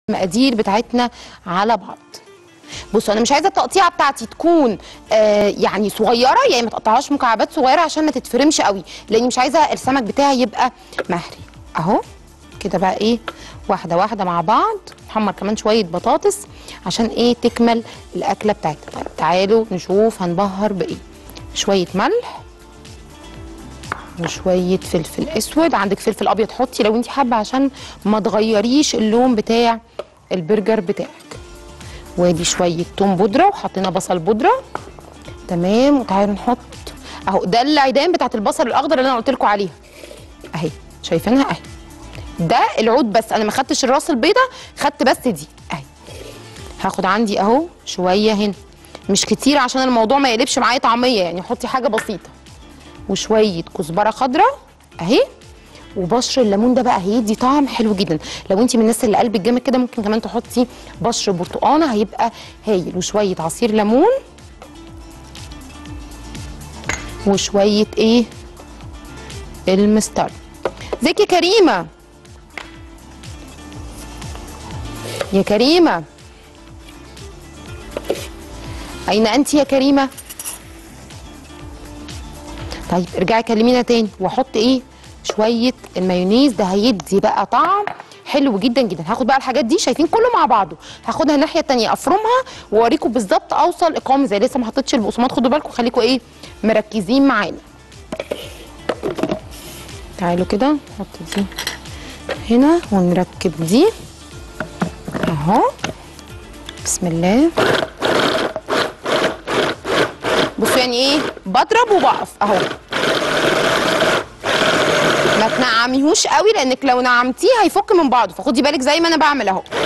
المقادير بتاعتنا على بعض بصوا انا مش عايزه التقطيعه بتاعتي تكون آه يعني صغيره يعني ما تقطعهاش مكعبات صغيره عشان ما تتفرمش قوي لاني مش عايزه السمك بتاعي يبقى مهري اهو كده بقى ايه واحده واحده مع بعض نحمر كمان شويه بطاطس عشان ايه تكمل الاكله بتاعتنا طيب تعالوا نشوف هنبهر بايه شويه ملح وشويه فلفل اسود عندك فلفل ابيض حطي لو انت حابه عشان ما تغيريش اللون بتاع البرجر بتاعك وادي شويه توم بودره وحطينا بصل بودره تمام وتعالوا نحط اهو ده العيدان بتاعت البصل الاخضر اللي انا قلت لكم عليها اهي شايفينها اهي ده العود بس انا ما خدتش الراس البيضه خدت بس دي اهي هاخد عندي اهو شويه هنا مش كتير عشان الموضوع ما يقلبش معايا طعميه يعني حطي حاجه بسيطه وشويه كزبره خضراء اهي وبشر الليمون ده بقى هيدي طعم حلو جدا لو انت من الناس اللي قلبك جامد كده ممكن كمان تحطي بشر برتقانه هيبقى هايل وشويه عصير ليمون وشويه ايه المسترد ازيك يا كريمه يا كريمه اين انت يا كريمه طيب ارجعي كلمينا تاني واحط ايه شويه المايونيز ده هيدي بقى طعم حلو جدا جدا هاخد بقى الحاجات دي شايفين كله مع بعضه هاخدها الناحيه التانيه افرمها واوريكم بالظبط اوصل اقامه زي لسه ما حطيتش البقسماط خدوا بالكم خليكم ايه مركزين معانا تعالوا كده نحط دي هنا ونركب دي اهو بسم الله بصوا يعني ايه بضرب وبقف اهو ما تنعميهوش قوي لانك لو نعمتيه هيفك من بعضه فخدي بالك زي ما انا بعمل اهو